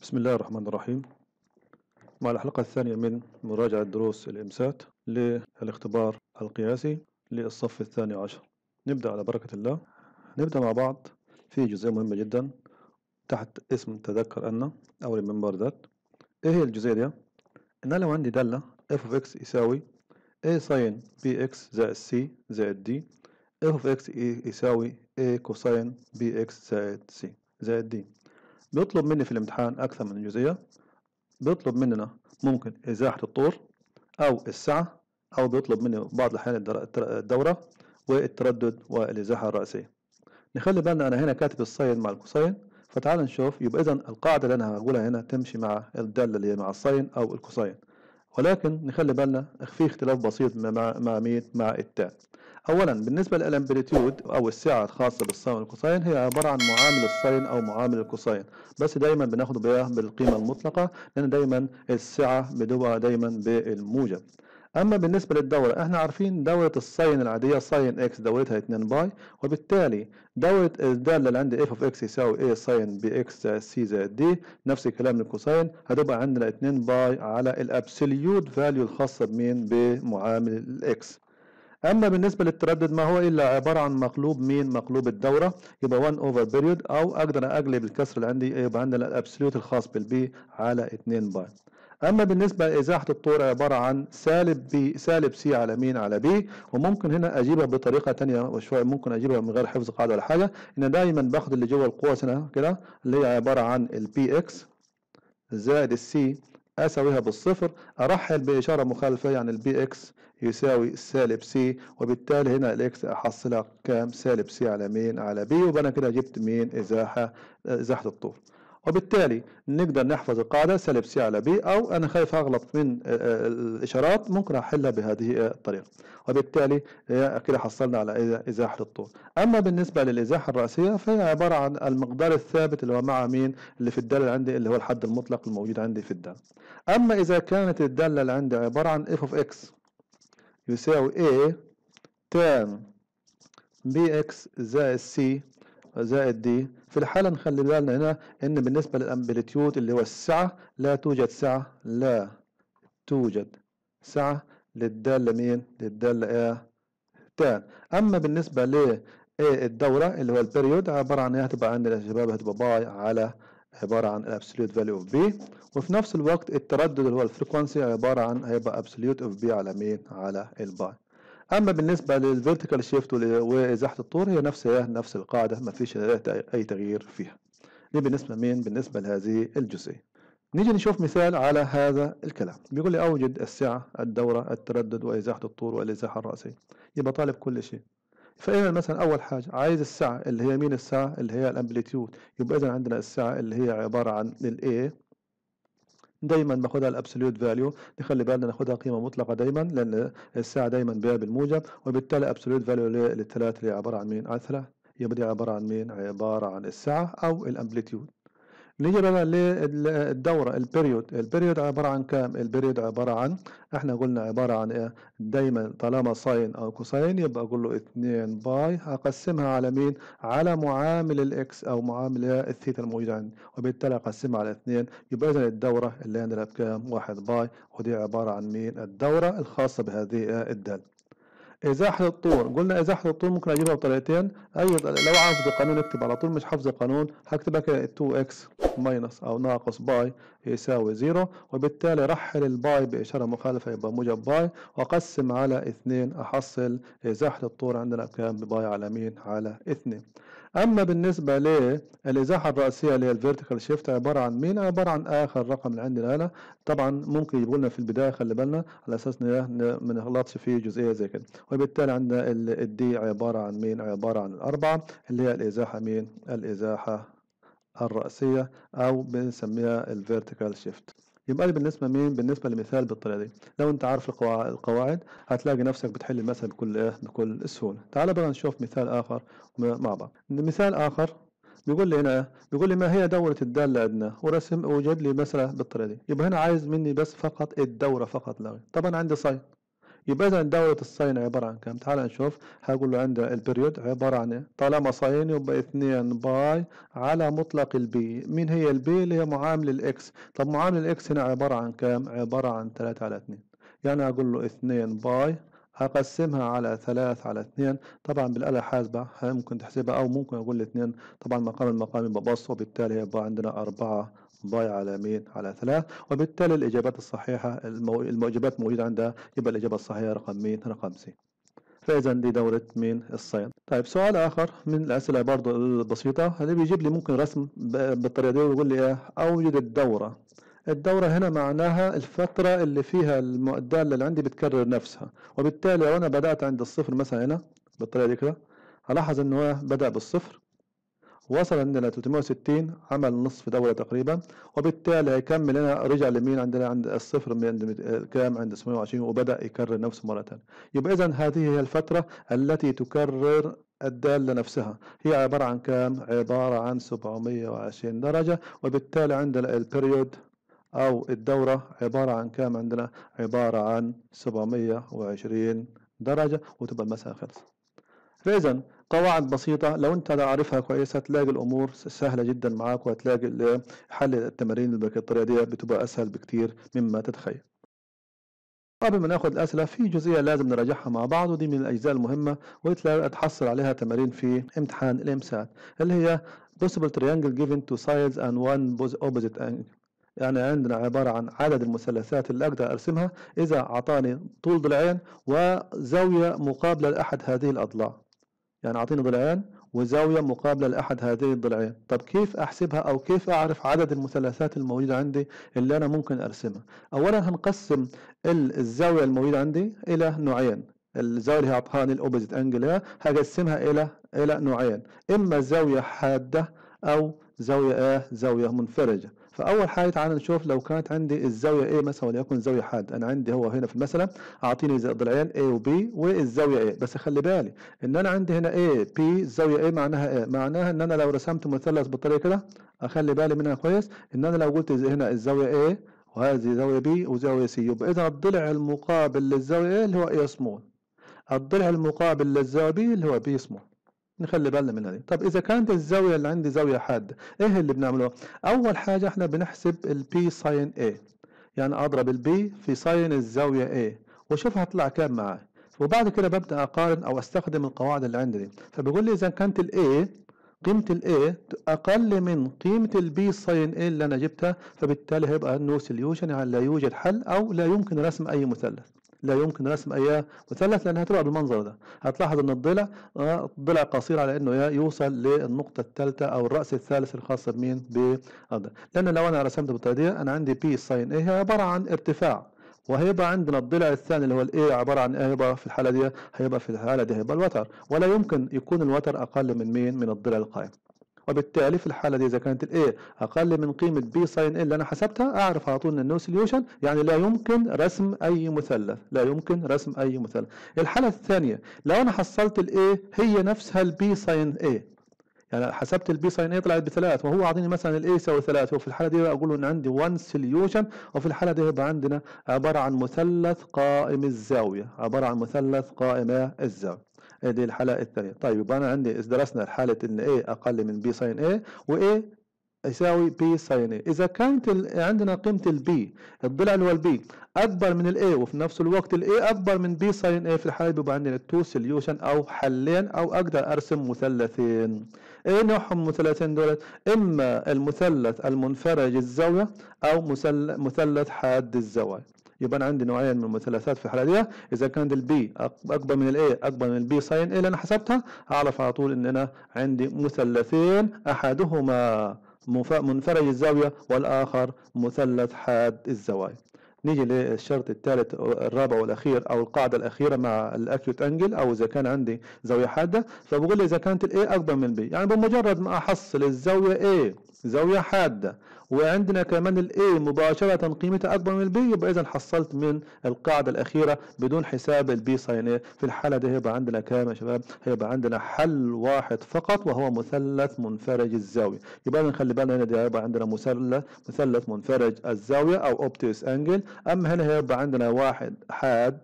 بسم الله الرحمن الرحيم مع الحلقة الثانية من مراجعة دروس الإمسات للاختبار القياسي للصف الثاني عشر نبدأ على بركة الله نبدأ مع بعض في جزئية مهمة جدا تحت اسم تذكر أن أو remember that إيه هي الجزئية دي؟ إن أنا لو عندي دالة f of x يساوي a sin bx زائد c زائد d f of x يساوي a cosine bx زائد c زائد d بيطلب مني في الامتحان أكثر من جزئية بيطلب مننا ممكن إزاحة الطور أو السعة أو بيطلب مني بعض الأحيان الدر- التر- الدورة والتردد والإزاحة الرأسية نخلي بالنا أنا هنا كاتب الساين مع الكوساين فتعال نشوف يبقى إذا القاعدة اللي أنا هقولها هنا تمشي مع الدالة اللي هي مع الساين أو الكوساين ولكن نخلي بالنا في اختلاف بسيط مع مع مين مع التاء اولا بالنسبه للامبليتيود او السعه الخاصه بالساين والكوساين هي عباره عن معامل الساين او معامل الكوساين بس دايما بناخد بيها بالقيمه المطلقه لان دايما السعه بتبقى دايما بالموجب اما بالنسبه للدوره احنا عارفين دوره الساين العاديه ساين اكس دورتها 2 باي وبالتالي دوره الداله اللي عندي اف اوف اكس يساوي a ساين بي اكس زائد سي زائد دي نفس الكلام للكوساين هتبقى عندنا 2 باي على الابسوليوت فاليو الخاصه بمين بمعامل الاكس اما بالنسبه للتردد ما هو الا عباره عن مقلوب مين مقلوب الدوره يبقى 1 اوفر بيريود او اقدر اقلب الكسر اللي عندي يبقى عندنا الابسوليوت الخاص بالبي على 2 باي اما بالنسبه لازاحه الطور عباره عن سالب بي سالب سي على مين على بي وممكن هنا اجيبها بطريقه تانية وشويه ممكن اجيبها من غير حفظ قاعده ولا حاجه ان دايما باخد اللي جوه القوس هنا كده اللي هي عباره عن البي اكس زائد السي اساويها بالصفر ارحل باشاره مخالفه يعني البي اكس يساوي سالب سي وبالتالي هنا الاكس احصلها كام سالب سي على مين على بي ويبقى انا كده جبت مين ازاحه ازاحه الطول وبالتالي نقدر نحفظ القاعده سالب سي على بي او انا خايف اغلط من آه، الاشارات ممكن احلها بهذه الطريقه وبالتالي آه، كده حصلنا على ازاحه الطول اما بالنسبه للازاحه الراسيه فهي عباره عن المقدار الثابت اللي هو مع مين اللي في الداله اللي عندي اللي هو الحد المطلق الموجود عندي في الداله اما اذا كانت الداله اللي عندي عباره عن f of x يساوي a tan bx زائد c زائد d في الحالة نخلي بالنا هنا ان بالنسبة للامبليتيود اللي هو السعة لا توجد سعة لا توجد سعة للدالة مين للدالة ايه تان اما بالنسبة للدورة اللي هو البريود عبارة عن ايه هتبقى عندنا يا شباب هتبقى باي على عبارة عن الابسوليوت فاليو اوف بي وفي نفس الوقت التردد اللي هو الفريكونسي عبارة عن هيبقى ابسوليوت اوف بي على مين على الباي اما بالنسبه للفيرتيكال شيفت وازاحه الطور هي نفسها نفس القاعده ما فيش اي تغيير فيها دي بالنسبه مين بالنسبه لهذه الجزئيه نيجي نشوف مثال على هذا الكلام بيقول لي اوجد السعه الدوره التردد وازاحه الطور والازاحه الراسيه يبقى طالب كل شيء فإذا مثلا أول حاجة عايز السعة اللي هي مين السعة اللي هي الأمبليتيود يبقى إذا عندنا السعة اللي هي عبارة عن ال A دايما باخدها الابسوليوت فاليو نخلي بالنا ناخدها قيمه مطلقه دايما لان الساعه دايما بها بالموجب وبالتالي ابسوليوت فاليو للثلاث اللي عباره عن مين؟ عن ثلاث يبقى دي عباره عن مين؟ عباره عن الساعه او الامبليتيود نيجي بقى للدورة البريود البريود عبارة عن كام البريود عبارة عن احنا قلنا عبارة عن ايه دايما طالما ساين او كوساين يبقى اقول له 2 باي هقسمها على مين على معامل الاكس او معامل الثيتا الموجودة عندي وبالتالي اقسمها على 2 يبقى اذا الدورة اللي عندنا بكام 1 باي ودي عبارة عن مين الدورة الخاصة بهذه الدالة ازاحه الطول قلنا ازاحه الطول ممكن اجيبها بطريقتين اي لو حافظ القانون اكتب على طول مش حافظ القانون هكتبها كده 2 اكس ماينس او ناقص باي يساوي زيرو وبالتالي رحل الباي باشاره مخالفه يبقى موجب باي واقسم على 2 احصل ازاحه الطول عندنا بكام بباي على مين على 2 اما بالنسبه للازاحه الراسيه اللي هي الفيرتيكال شيفت عباره عن مين عباره عن اخر رقم اللي عندنا هنا طبعا ممكن يجيبوا لنا في البدايه خلي بالنا على اساس ما نغلطش في جزئيه زي كده وبالتالي عندنا الدي عباره عن مين عباره عن الاربعه اللي هي الازاحه مين الازاحه الراسيه او بنسميها الفيرتيكال شيفت يبقى لي بالنسبه مين بالنسبه لمثال بالطريقه دي لو انت عارف القواعد هتلاقي نفسك بتحل المسألة بكل ايه بكل سهوله تعال بقى نشوف مثال اخر مع بعض مثال اخر بيقول لي هنا ايه بيقول لي ما هي دورة الدالة أدنى ورسم وجد لي مسألة بالطريقة دي يبقى هنا عايز مني بس فقط الدورة فقط لا غير طبعا عندي ساين يبقى اذا دورة الساين عبارة عن كام تعال نشوف هقول له عندنا البريود عبارة عن إيه؟ طالما ساين يبقى 2 باي على مطلق البي مين هي البي اللي هي معامل الاكس طب معامل الاكس هنا عبارة عن كام عبارة عن 3 على 2 يعني اقول له 2 باي هقسمها على 3 على 2 طبعا بالآلة الحاسبة ممكن تحسبها أو ممكن أقول الاثنين طبعا مقام المقام يبقى بسط وبالتالي هيبقى عندنا 4 باي على مين على 3 وبالتالي الإجابات الصحيحة المو... الموجبات موجودة عندها يبقى الإجابة الصحيحة رقم مين رقم سي فإذا دي دورة مين الصين طيب سؤال آخر من الأسئلة برضه البسيطة اللي بيجيب لي ممكن رسم بالطريقة دي ويقول لي إيه أوجد الدورة الدورة هنا معناها الفترة اللي فيها الدالة اللي عندي بتكرر نفسها وبالتالي لو أنا بدأت عند الصفر مثلا هنا بالطريقة دي كده هلاحظ إن هو بدأ بالصفر وصل عندنا 360 عمل نصف دورة تقريبا وبالتالي هيكمل هنا رجع لمين عندنا عند الصفر من عند كام عند 720 وبدأ يكرر نفسه مرة ثانية يبقى إذا هذه هي الفترة التي تكرر الدالة نفسها هي عبارة عن كام؟ عبارة عن 720 درجة وبالتالي عندنا البريود أو الدورة عبارة عن كام عندنا؟ عبارة عن 720 درجة وتبقى المسألة خلصت. فإذا قواعد بسيطة لو أنت عارفها كويس هتلاقي الأمور سهلة جدا معاك وهتلاقي حل التمارين بالطريقة دي بتبقى أسهل بكتير مما تتخيل. قبل ما ناخد الأسئلة في جزئية لازم نراجعها مع بعض ودي من الأجزاء المهمة وتلاقي تحصل عليها تمارين في امتحان الإمسات اللي هي possible triangle given two sides and one opposite angle يعني عندنا عبارة عن عدد المثلثات اللي أقدر أرسمها إذا أعطاني طول ضلعين وزاوية مقابلة لأحد هذه الأضلاع يعني أعطيني ضلعين وزاوية مقابلة لأحد هذه الضلعين طب كيف أحسبها أو كيف أعرف عدد المثلثات الموجودة عندي اللي أنا ممكن أرسمها أولا هنقسم الزاوية الموجودة عندي إلى نوعين الزاوية اللي أعطاني الأوبزيت أنجل هقسمها إلى إلى نوعين إما زاوية حادة أو زاوية إيه زاوية منفرجة فاول حاجه تعالى نشوف لو كانت عندي الزاويه A مثلا وليكن زاويه حاد انا عندي هو هنا في المساله اعطيني ضلعين A و B والزاويه A بس خلي بالي ان انا عندي هنا A P الزاويه A معناها A معناها ان انا لو رسمت مثلث بالطريقه كده اخلي بالي منها كويس ان انا لو قلت هنا الزاويه A وهذه زاويه B وزاويه C يبقى اذا الضلع المقابل للزاويه A اللي هو A سمول الضلع المقابل للزاويه B اللي هو B سمول نخلي بالنا من هذه طب اذا كانت الزاويه اللي عندي زاويه حاده ايه اللي بنعمله اول حاجه احنا بنحسب البي ساين A يعني اضرب البي في ساين الزاويه A واشوف هطلع كام معاي وبعد كده ببدا اقارن او استخدم القواعد اللي عندي دي فبيقول لي اذا كانت الاي قيمة ال A أقل من قيمة ال B ساين A اللي أنا جبتها فبالتالي هيبقى نو سوليوشن يعني لا يوجد حل أو لا يمكن رسم أي مثلث لا يمكن رسم اي مثلث لانها هتبقى بالمنظر ده هتلاحظ ان الضلع ضلع قصير على انه يوصل للنقطه الثالثه او الراس الثالث الخاص بمين بالضلع لان لو انا رسمت بالطريقه دي انا عندي بي ساين ايه هي عباره عن ارتفاع وهيبقى عندنا الضلع الثاني اللي هو الاي عباره عن ايه هيبقى في الحاله دي هيبقى في الحاله دي هيبقى الوتر ولا يمكن يكون الوتر اقل من مين من الضلع القائم وبالتالي في الحالة دي إذا كانت ال A أقل من قيمة B ساين A اللي أنا حسبتها أعرف على طول إن النو سوليوشن يعني لا يمكن رسم أي مثلث لا يمكن رسم أي مثلث الحالة الثانية لو أنا حصلت ال A هي نفسها ال B ساين A يعني حسبت البي ساين اي طلعت بثلاث وهو اعطيني مثلا الاي يساوي ثلاث وفي الحاله دي اقول له ان عندي 1 سوليوشن وفي الحاله دي يبقى عندنا عباره عن مثلث قائم الزاويه عباره عن مثلث قائم الزاويه دي الحالة الثانية طيب يبقى أنا عندي درسنا حالة إن A أقل من B ساين A و A يساوي B ساين A إذا كانت عندنا قيمة ال B الضلع اللي هو ال B أكبر من ال A وفي نفس الوقت ال A أكبر من B ساين A في الحالة بيبقى عندنا two solution أو حلين أو أقدر أرسم مثلثين إيه نوعهم المثلثين دولت إما المثلث المنفرج الزاوية أو مثلث حاد الزوايا يبقى انا عندي نوعين من المثلثات في الحاله دي اذا كان البي اكبر من الاي اكبر من البي ساين اي اللي انا حسبتها اعرف على طول ان انا عندي مثلثين احدهما منفرج الزاويه والاخر مثلث حاد الزوايا نيجي للشرط الثالث الرابع والاخير او القاعده الاخيره مع الاكيوت انجل او اذا كان عندي زاويه حاده فبقول لي اذا كانت الاي اكبر من البي يعني بمجرد ما احصل الزاويه A زاويه حاده وعندنا كمان الاي مباشرة قيمتها أكبر من البي يبقى إذا حصلت من القاعدة الأخيرة بدون حساب البي ساين اي في الحالة دي هيبقى عندنا كام يا شباب؟ هيبقى عندنا حل واحد فقط وهو مثلث منفرج الزاوية يبقى نخلي بالنا هنا دي هيبقى عندنا مثلث مثلث منفرج الزاوية أو أوبتيوس أنجل أما هنا هيبقى عندنا واحد حاد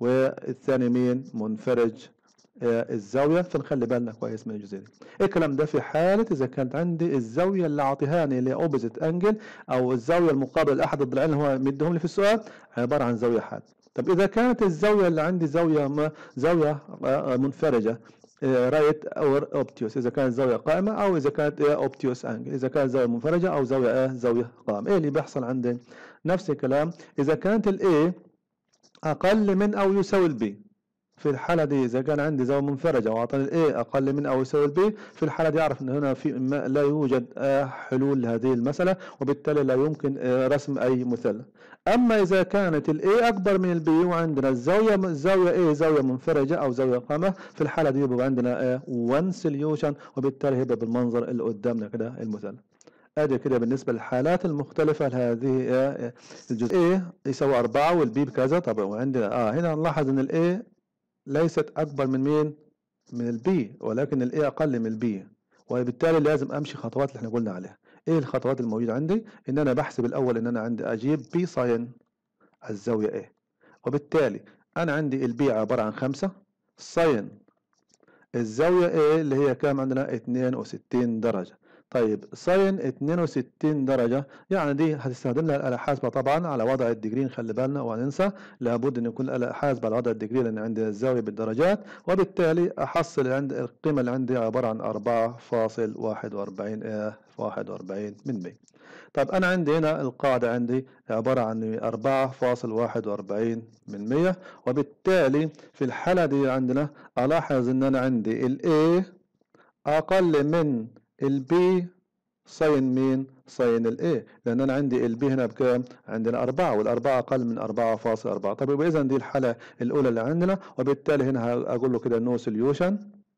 والثاني مين منفرج آه، الزاوية فنخلي بالنا كويس من الجزئية دي الكلام ده في حالة إذا كانت عندي الزاوية اللي عطيهاني اللي اوبزيت انجل أو الزاوية المقابلة لأحد الضلعين اللي هو مديهم لي في السؤال عبارة عن زاوية حاد طب إذا كانت الزاوية اللي عندي زاوية ما زاوية آه، منفرجة رايت او اوبتيوس اذا كانت زاويه قائمه او اذا كانت اوبتيوس انجل اذا كانت زاويه منفرجه او زاويه ايه زاويه قائمه ايه اللي بيحصل عندي نفس الكلام اذا كانت الاي اقل من او يساوي البي في الحالة دي إذا كان عندي زاوية منفرجة وأعطاني ال A أقل من أو يساوي ال B في الحالة دي أعرف أن هنا في لا يوجد آه، حلول لهذه المسألة وبالتالي لا يمكن آه، رسم أي مثلث أما إذا كانت ال A أكبر من ال B وعندنا الزاوية الزاوية A زاوية منفرجة أو زاوية قامة في الحالة دي يبقى عندنا one solution وبالتالي هيبقى بالمنظر اللي قدامنا كده المثلث ادي كده بالنسبة للحالات المختلفة لهذه آه، الجزء A يساوي 4 والبي بكذا طبعا وعندنا اه هنا نلاحظ ان الاي ليست أكبر من مين؟ من البي ولكن الاي أقل من البي وبالتالي لازم أمشي خطوات اللي احنا قلنا عليها إيه الخطوات الموجودة عندي؟ إن أنا بحسب الأول إن أنا عندي أجيب بي ساين الزاوية A وبالتالي أنا عندي البي عبارة عن خمسة ساين الزاوية A اللي هي كام عندنا 62 درجة طيب ساين 62 درجة يعني دي هتستخدم لها الآلة الحاسبة طبعا على وضع الدجري نخلي بالنا وننسى لابد أن يكون الآلة الحاسبة على وضع الدجري لأن عندي الزاوية بالدرجات وبالتالي أحصل عند القيمة اللي عندي عبارة عن 4.41 41 من 100 طب أنا عندي هنا القاعدة عندي عبارة عن 4.41 من 100 وبالتالي في الحالة دي عندنا ألاحظ أن أنا عندي ال A أقل من البي ساين مين ساين الاي لان انا عندي البي هنا بكام عندنا 4 والأربعة اقل من 4.4 طب يبقى اذا دي الحاله الاولى اللي عندنا وبالتالي هنا اقول له كده نو سوليوشن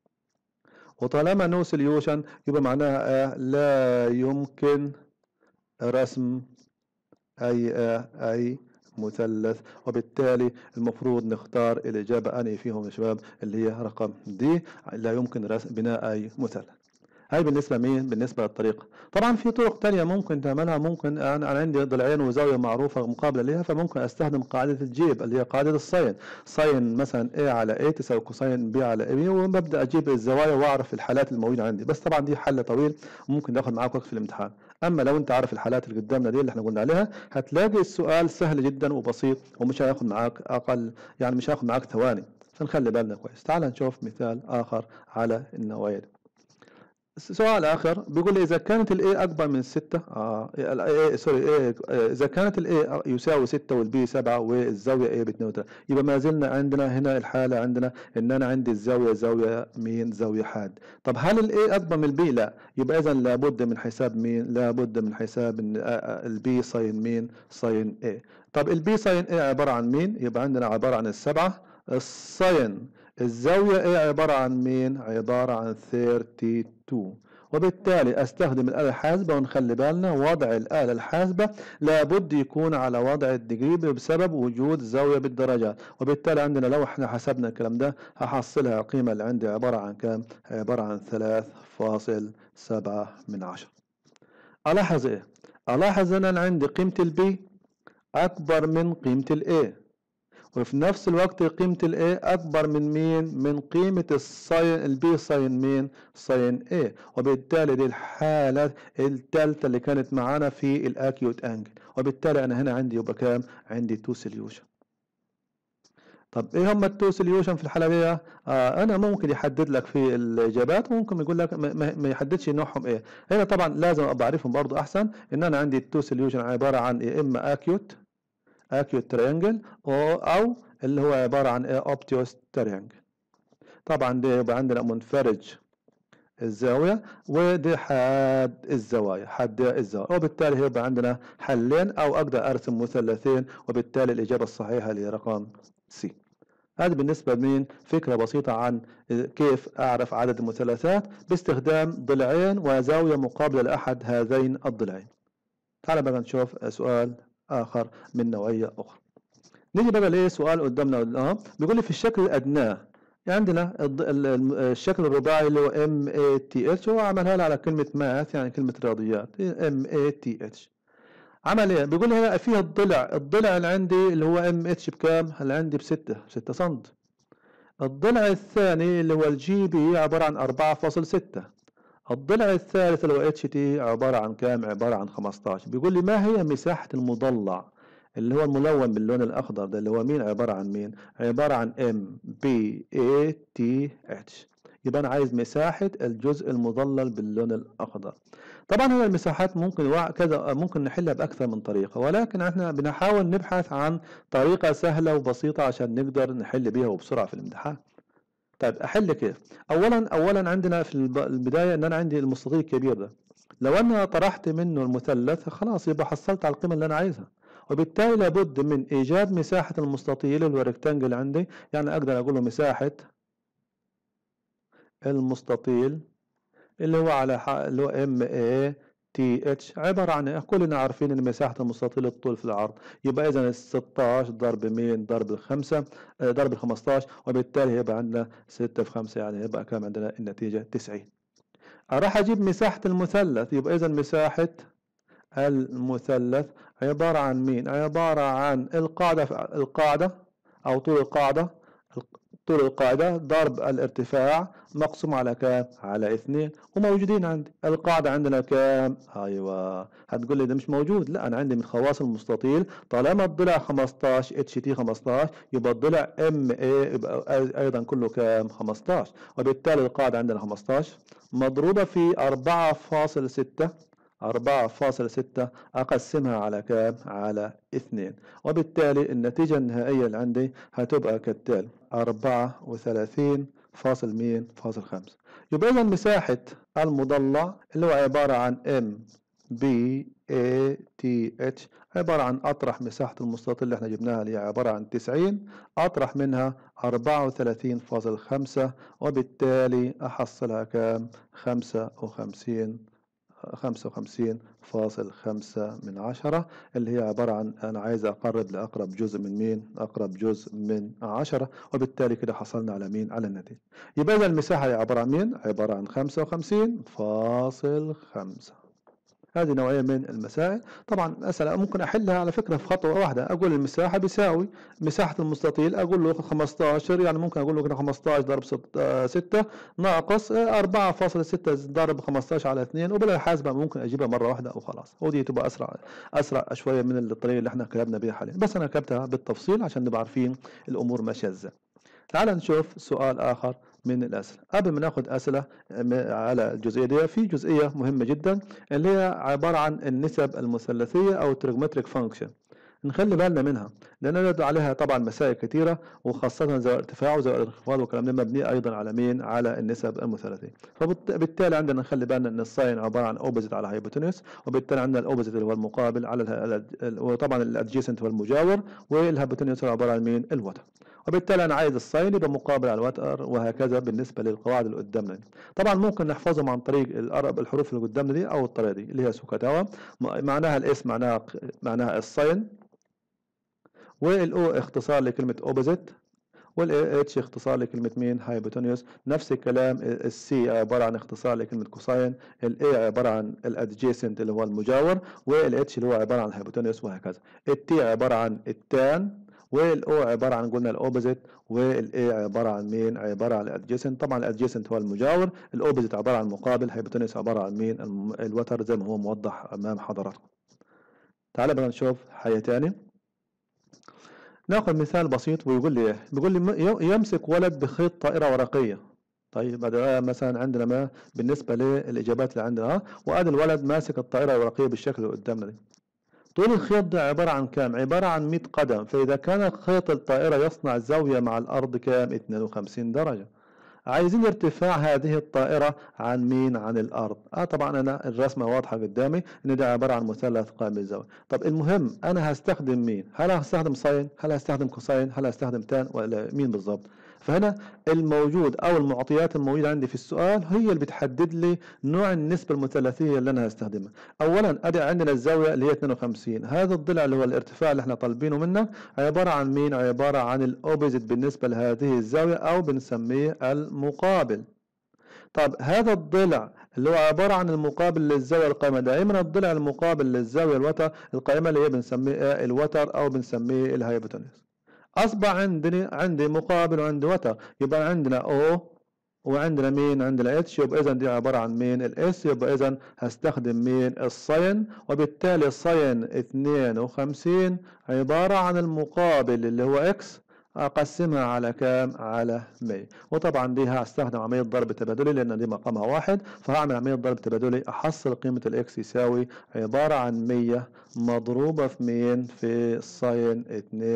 وطالما نو سوليوشن يبقى معناها آه لا يمكن رسم اي آه اي مثلث وبالتالي المفروض نختار الإجابة أنهي فيهم يا شباب اللي هي رقم دي لا يمكن رسم بناء أي مثلث هاي بالنسبة مين بالنسبة للطريقة طبعا في طرق تانية ممكن تعملها ممكن أنا عندي ضلعين وزاوية معروفة مقابلة لها فممكن أستخدم قاعدة الجيب اللي هي قاعدة الساين ساين مثلا A على A تساوي كوساين B على B وببدأ أجيب الزوايا وأعرف الحالات الموجودة عندي بس طبعا دي حل طويل ممكن ياخد معاك وقت في الامتحان اما لو انت عارف الحالات اللي قدامنا دي اللي احنا قلنا عليها هتلاقي السؤال سهل جدا وبسيط ومش هياخد معاك اقل يعني مش هياخد معاك ثواني فنخلي بالنا كويس تعال نشوف مثال اخر على النوعيه دي سؤال آخر بيقول لي إذا كانت ال A أكبر من 6 آه ال A سوري A إذا كانت ال A يساوي 6 وال B 7 والزاوية A ب 32 يبقى ما زلنا عندنا هنا الحالة عندنا إن أنا عندي الزاوية زاوية مين زاوية حاد طب هل ال A أكبر من ال B لا يبقى إذا لابد من حساب مين لابد من حساب إن ال B ساين مين ساين A طب ال B ساين A عبارة عن مين يبقى عندنا عبارة عن السبعة الساين الزاوية ايه عبارة عن مين؟ عبارة عن 32 وبالتالي استخدم الآلة الحاسبة ونخلي بالنا وضع الآلة الحاسبة لابد يكون على وضع الدجري بسبب وجود زاوية بالدرجات وبالتالي عندنا لو احنا حسبنا الكلام ده هحصلها القيمة اللي عندي عبارة عن كام؟ عبارة عن 3.7 من عشرة ألاحظ ايه؟ ألاحظ ان انا عندي قيمة البي أكبر من قيمة الاي وفي نفس الوقت قيمة ال A أكبر من مين؟ من قيمة الساين ال B ساين مين؟ ساين A وبالتالي دي الحالة الثالثة اللي كانت معانا في الأكيوت أنجل وبالتالي أنا هنا عندي يبقى كام؟ عندي تو سوليوشن طب ايه هم التو سوليوشن في الحاله دي؟ آه انا ممكن يحدد لك في الاجابات ممكن يقول لك ما, ما يحددش نوعهم ايه هنا طبعا لازم ابقى اعرفهم برضو احسن ان انا عندي التو سوليوشن عباره عن يا اما اكيوت acute triangle أو اللي هو عبارة عن obtuse triangle طبعا ده يبقى عندنا منفرج الزاوية ودي حاد الزوايا حد الزوايا وبالتالي هيبقى عندنا حلين أو أقدر أرسم مثلثين وبالتالي الإجابة الصحيحة اللي هي رقم سي هذا بالنسبة لمين فكرة بسيطة عن كيف أعرف عدد المثلثات باستخدام ضلعين وزاوية مقابلة لأحد هذين الضلعين تعال بقى نشوف سؤال آخر من نوعية أخرى نيجي بقى ليه سؤال قدامنا اه بيقول لي في الشكل الأدنى عندنا الشكل الرباعي اللي هو ام اي تي اتش هو عملها لي على كلمة ماث يعني كلمة رياضيات ام اي تي اتش عمل ايه بيقول لي هنا فيها الضلع الضلع اللي عندي اللي هو ام اتش بكام اللي عندي بستة ستة سم الضلع الثاني اللي هو الجي بي عبارة عن أربعة فاصل ستة الضلع الثالث اللي هو اتش تي عبارة عن كام عبارة عن 15 بيقول لي ما هي مساحة المضلع اللي هو الملون باللون الأخضر ده اللي هو مين عبارة عن مين عبارة عن ام بي اي تي اتش يبقى أنا عايز مساحة الجزء المضلل باللون الأخضر طبعا هي المساحات ممكن كذا ممكن نحلها بأكثر من طريقة ولكن احنا بنحاول نبحث عن طريقة سهلة وبسيطة عشان نقدر نحل بيها وبسرعة في الامتحان طيب احل كيف اولا اولا عندنا في البدايه ان انا عندي المستطيل الكبير ده لو انا طرحت منه المثلث خلاص يبقى حصلت على القيمه اللي انا عايزها وبالتالي لابد من ايجاد مساحه المستطيل اللي هو الريكتانجل عندي يعني اقدر اقول له مساحه المستطيل اللي هو على اللي هو ام اي تي اتش عبارة عن إيه؟ كلنا عارفين ان مساحة المستطيل الطول في العرض يبقى اذا ال 16 ضرب مين ضرب الخمسة آه، ضرب ال 15 وبالتالي هيبقى عندنا 6 في 5 يعني هيبقى كام عندنا النتيجة 90 راح اجيب مساحة المثلث يبقى اذا مساحة المثلث عبارة عن مين عبارة عن القاعدة القاعدة او طول القاعدة طول القاعدة ضرب الارتفاع مقسوم على كام؟ على اثنين وموجودين عندي القاعدة عندنا كام؟ أيوة هتقول لي ده مش موجود لا أنا عندي من خواص المستطيل طالما الضلع 15 اتش تي 15 يبقى الضلع ام اي يبقى أيضا كله كام؟ 15 وبالتالي القاعدة عندنا 15 مضروبة في 4.6 أربعة فاصل ستة أقسمها على كام؟ على اثنين وبالتالي النتيجة النهائية اللي عندي هتبقى كالتالي أربعة وثلاثين فاصل مين؟ فاصل خمسة يبقى إذا مساحة المضلع اللي هو عبارة عن M B A T H عبارة عن أطرح مساحة المستطيل اللي احنا جبناها اللي هي عبارة عن 90 أطرح منها 34.5 وبالتالي أحصلها كام؟ 55 خمسة وخمسين فاصل خمسة من عشرة اللي هي عبارة عن أنا عايز أقرب لأقرب جزء من مين أقرب جزء من عشرة وبالتالي كده حصلنا على مين على النتيجة يبقى إذا المساحة هي عبارة عن مين عبارة عن خمسة وخمسين فاصل خمسة هذه نوعية من المسائل طبعا أسئلة ممكن أحلها على فكرة في خطوة واحدة أقول المساحة بيساوي مساحة المستطيل أقول له 15 يعني ممكن أقول له كده 15 ضرب 6 ناقص 4.6 ضرب 15 على 2 وبلا حاسبة ممكن أجيبها مرة واحدة أو خلاص ودي تبقى أسرع أسرع شوية من الطريقة اللي احنا كتبنا بها حاليا بس أنا كتبتها بالتفصيل عشان نبقى عارفين الأمور ماشية إزاي تعال نشوف سؤال آخر من الأسئلة قبل ما ناخد أسئلة على الجزئية دي في جزئية مهمة جدا اللي هي عبارة عن النسب المثلثية أو تريجومتريك فانكشن نخلي بالنا منها لأن عليها طبعا مسائل كثيرة وخاصة زي الارتفاع وزي الانخفاض والكلام ده مبني أيضا على مين؟ على النسب المثلثية فبالتالي عندنا نخلي بالنا أن الساين عبارة عن أوبزيت على هايبوتنس وبالتالي عندنا الأوبزيت اللي هو المقابل على وطبعا الأدجيسنت هو المجاور والهايبوتنس عبارة عن مين؟ الوتر وبالتالي انا عايز الساين يبقى مقابل على الوتر وهكذا بالنسبه للقواعد اللي قدامنا دي طبعا ممكن نحفظهم عن طريق الأرب الحروف اللي قدامنا دي او الطريقه دي اللي هي سوكاتاوا معناها الاس معناها معناها الساين والاو اختصار لكلمه اوبوزيت والاي اتش اختصار لكلمه مين هايبوتونيوس نفس الكلام السي عباره عن اختصار لكلمه كوساين الاي عباره عن الادجيسنت اللي هو المجاور والاتش اللي هو عباره عن هايبوتونيوس وهكذا التي عباره عن التان والاو عباره عن قلنا الاوبوزيت والاي عباره عن مين عباره عن الادجيسنت طبعا الادجيسنت هو المجاور الاوبوزيت عباره عن المقابل هايبوتنس عباره عن مين الوتر زي ما هو موضح امام حضراتكم تعالى بقى نشوف حاجه تاني ناخذ مثال بسيط ويقول لي ايه بيقول لي يمسك ولد بخيط طائره ورقيه طيب هذا مثلا عندنا ما بالنسبه للاجابات اللي عندنا وادي الولد ماسك الطائره الورقيه بالشكل اللي قدامنا دي طول الخيط ده عبارة عن كام؟ عبارة عن 100 قدم فإذا كان خيط الطائرة يصنع زاوية مع الأرض كام؟ 52 درجة عايزين ارتفاع هذه الطائرة عن مين؟ عن الأرض آه طبعا أنا الرسمة واضحة قدامي إن ده عبارة عن مثلث قائم بالزاوية طب المهم أنا هستخدم مين؟ هل هستخدم ساين؟ هل هستخدم كوساين؟ هل هستخدم تان؟ ولا مين بالظبط؟ فهنا الموجود او المعطيات الموجوده عندي في السؤال هي اللي بتحدد لي نوع النسبه المثلثيه اللي انا هستخدمها اولا ادي عندنا الزاويه اللي هي 52 هذا الضلع اللي هو الارتفاع اللي احنا طالبينه منك عباره عن مين عباره عن الاوبوزيت بالنسبه لهذه الزاويه او بنسميه المقابل طب هذا الضلع اللي هو عبارة عن المقابل للزاوية القائمة دائما الضلع المقابل للزاوية الوتر القائمة اللي هي بنسميه الوتر أو بنسميه الهايبوتنس أصبح عندي عندي مقابل وعندي وتر يبقى عندنا O وعندنا مين عندنا اتش يبقى اذا دي عباره عن مين الاس يبقى اذا هستخدم مين الساين وبالتالي ساين 52 عباره عن المقابل اللي هو اكس اقسمها على كام على 100 وطبعا دي هستخدم عمليه ضرب تبادلي لان دي مقامها واحد فهعمل عمليه ضرب تبادلي احصل قيمه الاكس يساوي عباره عن 100 مضروبه في مين في ساين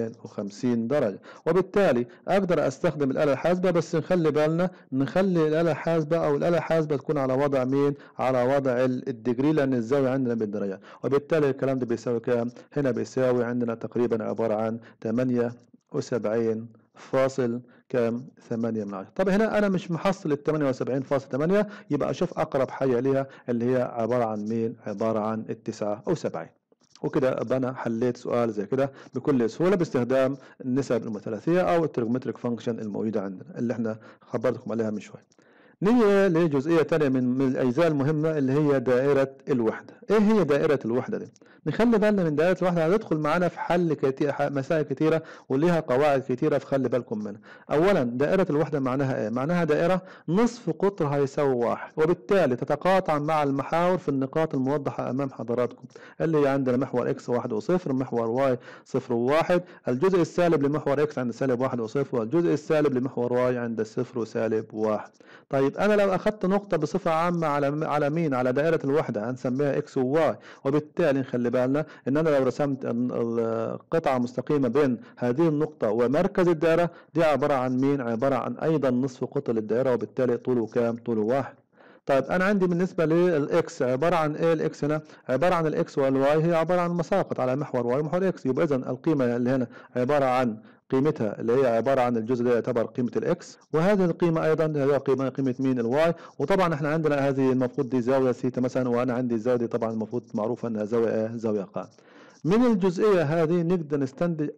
52 درجه وبالتالي اقدر استخدم الاله الحاسبه بس نخلي بالنا نخلي الاله الحاسبه او الاله الحاسبه تكون على وضع مين على وضع الديجري لان الزاويه عندنا بالدرجه وبالتالي الكلام ده بيساوي كام هنا بيساوي عندنا تقريبا عباره عن 8 وسبعين فاصل كام ثمانية من عشرة طب هنا أنا مش محصل الثمانية وسبعين فاصل ثمانية يبقى أشوف أقرب حاجة ليها اللي هي عبارة عن مين عبارة عن التسعة أو سبعين وكده أبقى أنا حليت سؤال زي كده بكل سهولة باستخدام النسب المثلثية أو التريجومتريك فانكشن الموجودة عندنا اللي احنا خبرتكم عليها من شوية نيجي لجزئية تانية من, من الأجزاء المهمة اللي هي دائرة الوحدة إيه هي دائرة الوحدة دي؟ نخلي بالنا من دائرة الوحدة هتدخل معانا في حل كتير مسائل كتيرة وليها قواعد كتيرة فخلي بالكم منها أولا دائرة الوحدة معناها إيه؟ معناها دائرة نصف قطرها هيساوي واحد وبالتالي تتقاطع مع المحاور في النقاط الموضحة أمام حضراتكم اللي هي عندنا محور إكس واحد وصفر محور واي صفر وواحد الجزء السالب لمحور إكس عند سالب واحد وصفر والجزء السالب لمحور واي عند صفر وسالب واحد طيب أنا لو أخذت نقطة بصفة عامة على على مين؟ على دائرة الوحدة هنسميها إكس وواي وبالتالي نخلي بالنا إن أنا لو رسمت قطعة مستقيمة بين هذه النقطة ومركز الدائرة دي عبارة عن مين؟ عبارة عن أيضا نصف قطر للدائرة وبالتالي طوله كام؟ طوله واحد طيب انا عندي بالنسبه للاكس عباره عن ايه الاكس هنا عباره عن الاكس والواي هي عباره عن مساقط على محور واي ومحور اكس يبقى اذا القيمه اللي هنا عباره عن قيمتها اللي هي عباره عن الجزء ده يعتبر قيمه الاكس وهذه القيمه ايضا هي قيمه قيمه مين الواي وطبعا احنا عندنا هذه المفروض دي زاويه ثيتا مثلا وانا عندي الزاويه دي طبعا المفروض معروفه انها زاويه ايه زاويه قائمه من الجزئية هذه نقدر نستنتج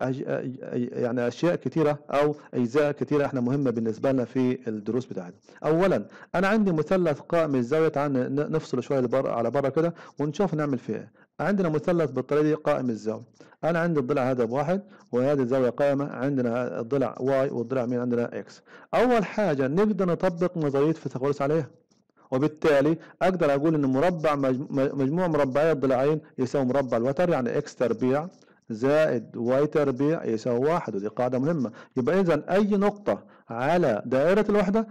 يعني أشياء كثيرة أو أجزاء كثيرة إحنا مهمة بالنسبة لنا في الدروس بتاعتنا. أولا أنا عندي مثلث قائم الزاوية تعال نفصل شوية لبر على برا كده ونشوف نعمل فيه إيه. عندنا مثلث بالطريقة دي قائم الزاوية. أنا عندي الضلع هذا بواحد وهذه الزاوية قائمة عندنا الضلع واي والضلع مين عندنا إكس. أول حاجة نقدر نطبق نظرية فيثاغورس عليها. وبالتالي اقدر اقول ان مربع مجموع مربعي الضلعين يساوي مربع الوتر يعني اكس تربيع زائد واي تربيع يساوي واحد ودي قاعدة مهمة يبقى إذا أي نقطة على دائرة الوحدة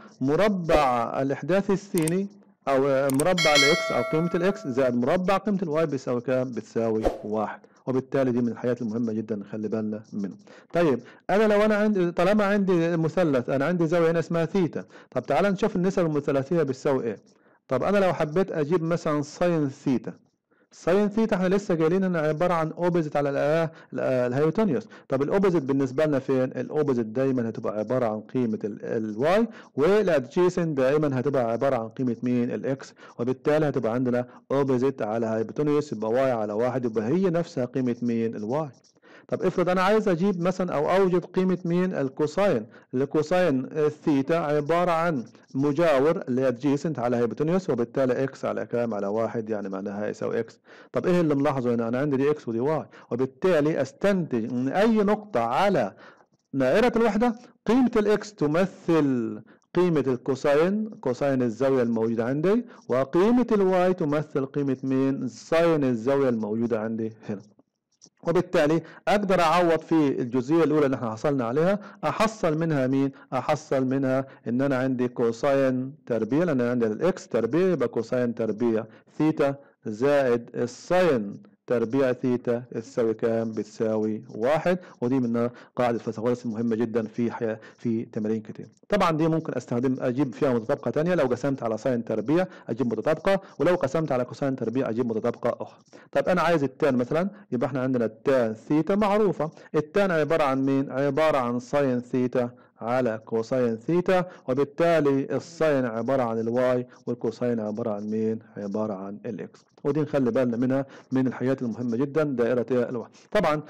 مربع الإحداث السيني أو مربع الإكس أو قيمة الإكس زائد مربع قيمة الواي بيساوي كام؟ بتساوي واحد وبالتالي دي من الحاجات المهمة جدا نخلي بالنا منه طيب أنا لو أنا عندي طالما عندي مثلث أنا عندي زاوية هنا اسمها ثيتا طب تعال نشوف النسب المثلثية بتساوي إيه طب أنا لو حبيت أجيب مثلا ساين ثيتا ساين ثيتا احنا لسه قايلين انها عباره عن اوبوزيت على الهيوتونيوس طب الاوبوزيت بالنسبه لنا فين الاوبوزيت دايما هتبقى عباره عن قيمه الواي والادجيسنت دائما هتبقى عباره عن قيمه مين الاكس وبالتالي هتبقى عندنا اوبوزيت على هيوتونيوس يبقى واي على واحد يبقى هي نفسها قيمه مين الواي طب افرض انا عايز اجيب مثلا او اوجد قيمه مين الكوساين الكوساين الثيتا عباره عن مجاور اللي هي ادجيسنت على هيبوتنيوس وبالتالي اكس على كام على واحد يعني معناها يساوي اكس طب ايه اللي ملاحظه هنا انا عندي دي اكس ودي واي وبالتالي استنتج ان اي نقطه على دائره الوحده قيمه الاكس تمثل قيمة الكوساين كوساين الزاوية الموجودة عندي وقيمة الواي تمثل قيمة مين ساين الزاوية الموجودة عندي هنا وبالتالي اقدر اعوض في الجزئيه الاولى اللي احنا حصلنا عليها احصل منها مين احصل منها ان انا عندي كوساين تربيع لان عندي الاكس تربيع يبقى كوساين تربيع ثيتا زائد الساين تربيع ثيتا تساوي كام؟ بتساوي واحد ودي من قاعدة فيثاغورس المهمة جدا في حي... في تمارين كتير. طبعا دي ممكن استخدم اجيب فيها متطابقة ثانية لو قسمت على ساين تربيع اجيب متطابقة ولو قسمت على كوساين تربيع اجيب متطابقة اخرى. طب انا عايز التان مثلا يبقى احنا عندنا التان ثيتا معروفة. التان عبارة عن مين؟ عبارة عن ساين ثيتا على كوساين ثيتا وبالتالي الساين عبارة عن الواي والكوساين عبارة عن مين؟ عبارة عن الاكس ودي نخلي بالنا منها من الحاجات المهمة جدا دائرة الواي طبعا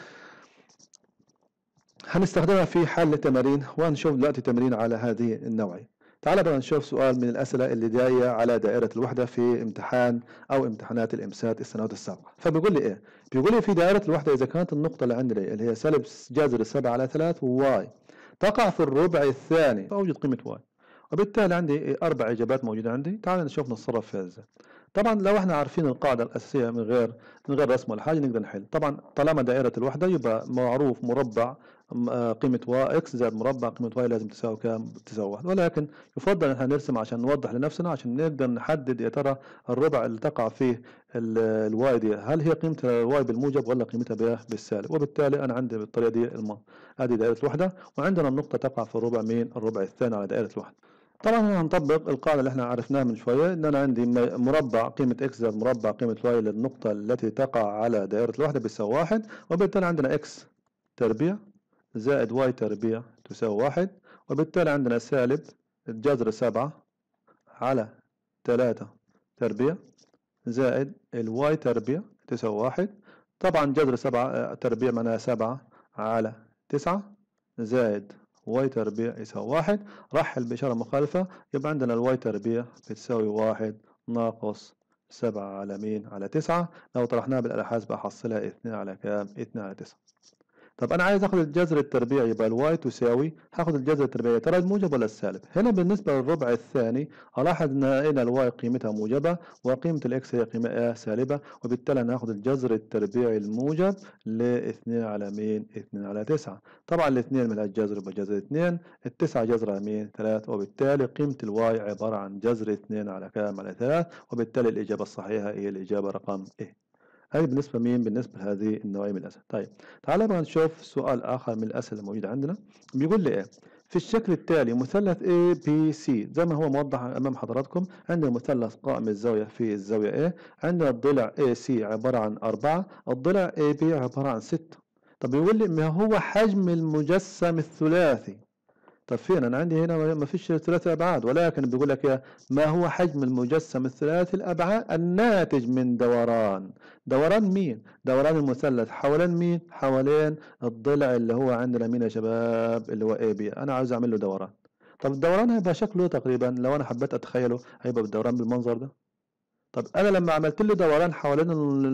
هنستخدمها في حل تمارين وهنشوف دلوقتي تمرين على هذه النوعية تعال بقى نشوف سؤال من الأسئلة اللي جاية على دائرة الوحدة في امتحان أو امتحانات الإمسات السنوات السابقة فبيقول لي إيه؟ بيقول لي في دائرة الوحدة إذا كانت النقطة اللي عندنا اللي هي سالب جذر 7 على 3 واي تقع في الربع الثاني فأوجد قيمة واي وبالتالي عندي أربع إجابات موجودة عندي تعال نشوف نتصرف فيها إزاي طبعا لو احنا عارفين القاعدة الأساسية من غير من غير رسم ولا حاجة نقدر نحل طبعا طالما دائرة الوحدة يبقى معروف مربع آه، قيمة واي اكس زائد مربع قيمة واي لازم تساوي كام؟ تساوي واحد ولكن يفضل ان احنا نرسم عشان نوضح لنفسنا عشان نقدر نحدد يا ترى الربع اللي تقع فيه الواي دي هل هي قيمتها الواي بالموجب ولا قيمتها بالسالب وبالتالي انا عندي بالطريقة دي الم... ادي دائرة الوحدة وعندنا النقطة تقع في الربع مين؟ الربع الثاني على دائرة الوحدة طبعا هنطبق القاعدة اللي احنا عرفناها من شوية ان انا عندي مربع قيمة اكس زائد مربع قيمة واي للنقطة التي تقع على دائرة الوحدة بيساوي واحد وبالتالي عندنا اكس تربيع زائد واي تربيع تساوي واحد وبالتالي عندنا سالب جذر سبعة على تلاتة تربيع زائد الواي تربيع تساوي واحد طبعا جذر سبعة تربيع معناها سبعة على تسعة زائد واي تربيع يساوي واحد رحل بإشارة مخالفة يبقى عندنا الواي تربيع بتساوي واحد ناقص سبعة على مين على تسعة لو طرحناها بالآلة الحاسبة أحصلها اتنين على كام اتنين على تسعة طب انا عايز اخد الجذر التربيعي يبقى الواي تساوي هاخد الجذر التربيعي ترى الموجب ولا السالب هنا بالنسبه للربع الثاني الاحظ ان هنا الواي قيمتها موجبه وقيمه الاكس هي قيمه سالبه وبالتالي انا هاخد الجذر التربيعي الموجب ل 2 على مين 2 على 9 طبعا الاثنين من الجذر يبقى جذر 2 التسعه جذرها مين 3 وبالتالي قيمه الواي عباره عن جذر 2 على كام على 3 وبالتالي الاجابه الصحيحه هي الاجابه رقم ايه هذه بالنسبة مين بالنسبة لهذه النوعية من الأسئلة طيب تعال بقى نشوف سؤال آخر من الأسئلة الموجودة عندنا بيقول لي إيه في الشكل التالي مثلث A B C زي ما هو موضح أمام حضراتكم عندنا مثلث قائم الزاوية في الزاوية A عندنا الضلع AC عبارة عن أربعة الضلع AB عبارة عن ستة طب بيقول لي ما هو حجم المجسم الثلاثي طب فين انا عندي هنا ما فيش ثلاثة ابعاد ولكن بيقول لك ما هو حجم المجسم الثلاثي الابعاد الناتج من دوران دوران مين دوران المثلث حوالين مين حوالين الضلع اللي هو عندنا مين يا شباب اللي هو اي بي انا عاوز اعمل له دوران طب الدوران هيبقى شكله تقريبا لو انا حبيت اتخيله هيبقى بالدوران بالمنظر ده طب انا لما عملت له دوران حوالين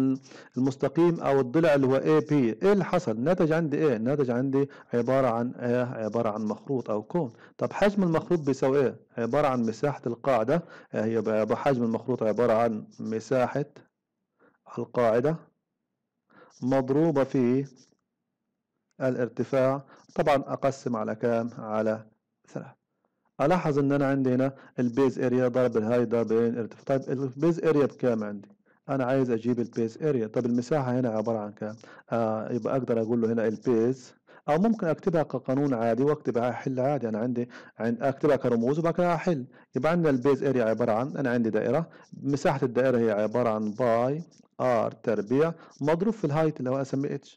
المستقيم او الضلع اللي هو اي بي ايه اللي حصل ناتج عندي ايه ناتج عندي عباره عن ايه عباره عن مخروط او كون طب حجم المخروط بيساوي ايه عباره عن مساحه القاعده يبقى حجم المخروط عباره عن مساحه القاعده مضروبه في الارتفاع طبعا اقسم على كام على ثلاثة الاحظ ان انا عندي هنا البيز اريا ضرب الهاي ضرب الارتفاع طيب البيز اريا بكام عندي انا عايز اجيب البيز اريا طب المساحه هنا عباره عن كام آه يبقى اقدر اقول له هنا البيز او ممكن اكتبها كقانون عادي واكتبها حل عادي انا عندي اكتبها كرموز وبعد كده احل يبقى عندنا البيز اريا عباره عن انا عندي دائره مساحه الدائره هي عباره عن باي ار تربيع مضروب في الهايت اللي هو اسميه اتش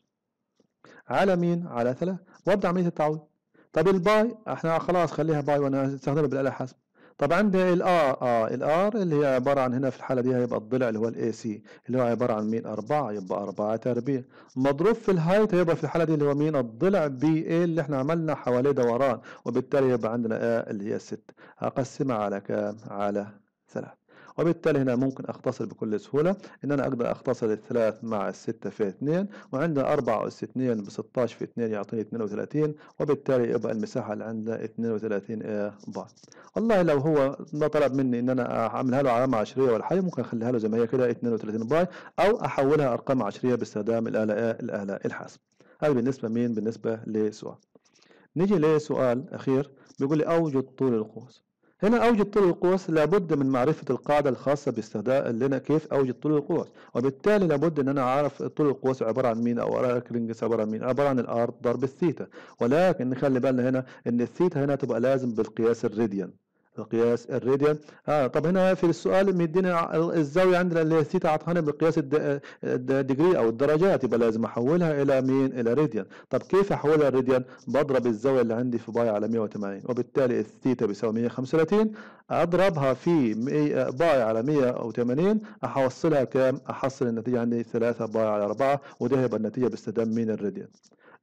على مين على ثلاثة وابدا عمليه التعويض طب الباي احنا خلاص خليها باي وانا استخدمها بالاله الحاسبه طب عندي الار اه الار اللي هي عباره عن هنا في الحاله دي هيبقى الضلع اللي هو الاي سي اللي هو عباره عن مين 4 يبقى 4 تربيع مضروب في الهايت هيبقى في الحاله دي اللي هو مين الضلع بي اي اللي احنا عملنا حواليه دوران وبالتالي يبقى عندنا ا اللي هي الست هقسمها على كام على 3 وبالتالي هنا ممكن أختصر بكل سهولة إن أنا أقدر أختصر الثلاث مع الستة في اثنين وعندنا أربعة أس اثنين بستاش في اثنين يعطيني اثنين وثلاثين وبالتالي يبقى المساحة اللي عندنا اثنين وثلاثين بار والله لو هو طلب مني إن أنا أعملها له علامة عشرية ولا حاجة ممكن أخليها له زي ما هي كده اثنين وثلاثين باي أو أحولها أرقام عشرية باستخدام الآلة الآلة الحاسب هذا بالنسبة مين بالنسبة لسؤال نيجي لسؤال أخير بيقول لي أوجد طول القوس هنا أوجد طول القوس لابد من معرفة القاعدة الخاصة باستخدام لنا كيف أوجد طول القوس وبالتالي لابد أن أنا أعرف طول القوس عبارة عن مين أو أراك عبارة عن مين عبارة عن الأرض ضرب الثيتا ولكن نخلي بالنا هنا أن الثيتا هنا تبقى لازم بالقياس الراديان القياس الراديان اه طب هنا في السؤال مدينا الزاويه عندنا اللي هي ثيتا عطانا بقياس الديجري او الدرجات يبقى لازم احولها الى مين الى راديان طب كيف احولها الراديان بضرب الزاويه اللي عندي في باي على 180 وبالتالي الثيتا بيساوي 135 اضربها في باي على 180 احوصلها كام احصل النتيجه عندي 3 باي على 4 وده هيبقى النتيجه باستخدام مين الراديان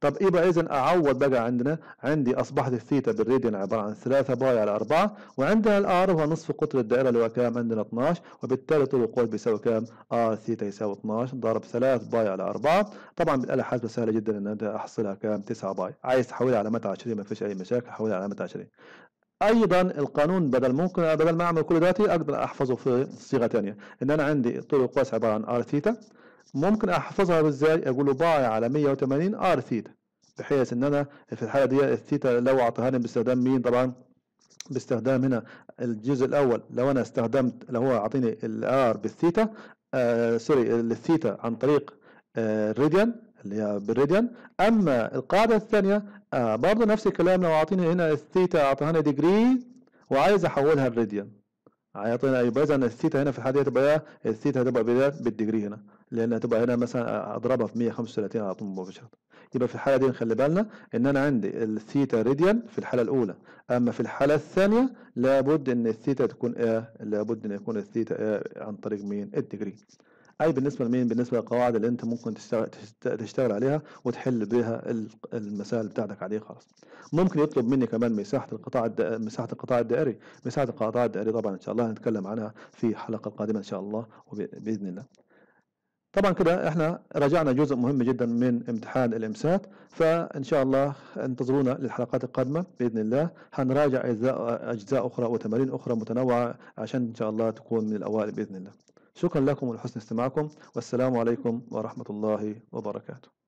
طب يبقى اذا اعوض بقى عندنا عندي اصبحت الثيتا بالراديان عباره عن 3 باي على 4 وعندنا الار هو نصف قطر الدائره اللي هو كام عندنا 12 وبالتالي طول القوس بيساوي كام ار ثيتا يساوي 12 ضرب 3 باي على 4 طبعا بالاله حاسبه سهله جدا ان انت احصلها كام 9 باي عايز تحولها على متى 20 ما فيش اي مشاكل حولها على متى 20 ايضا القانون بدل ممكن بدل ما اعمل كل ذاتي اقدر احفظه في صيغه ثانيه ان انا عندي طول القوس عباره عن ار ثيتا ممكن احفظها ازاي اقول له باي على 180 ار ثيتا بحيث ان انا في الحاله دي الثيتا لو اعطاها باستخدام مين طبعا باستخدام هنا الجزء الاول لو انا استخدمت لو هو اعطيني الار بالثيتا آه سوري الثيتا عن طريق آه الراديان اللي هي بالراديان اما القاعده الثانيه آه برضه نفس الكلام لو اعطيني هنا الثيتا اعطاها ديجري وعايز احولها الراديان هيعطينا يبقى اذا الثيتا هنا في الحاله دي تبقى الثيتا هتبقى بالديجري هنا لان هتبقى هنا مثلا اضربها في 135 على طول مباشره يبقى في الحاله دي نخلي بالنا ان انا عندي الثيتا راديان في الحاله الاولى اما في الحاله الثانيه لابد ان الثيتا تكون ايه لابد ان يكون الثيتا ايه عن طريق مين الديجري اي بالنسبه لمين بالنسبه للقواعد اللي انت ممكن تشتغل, تشتغل عليها وتحل بها المسائل بتاعتك عليه خلاص ممكن يطلب مني كمان مساحه القطاع مساحه القطاع الدائري مساحه القطاع الدائري طبعا ان شاء الله هنتكلم عنها في الحلقه القادمه ان شاء الله باذن الله طبعا كده احنا راجعنا جزء مهم جدا من امتحان الامسات فان شاء الله انتظرونا للحلقات القادمه باذن الله هنراجع اجزاء اجزاء اخرى وتمارين اخرى متنوعه عشان ان شاء الله تكون من الاوائل باذن الله شكرا لكم ولحسن استماعكم والسلام عليكم ورحمه الله وبركاته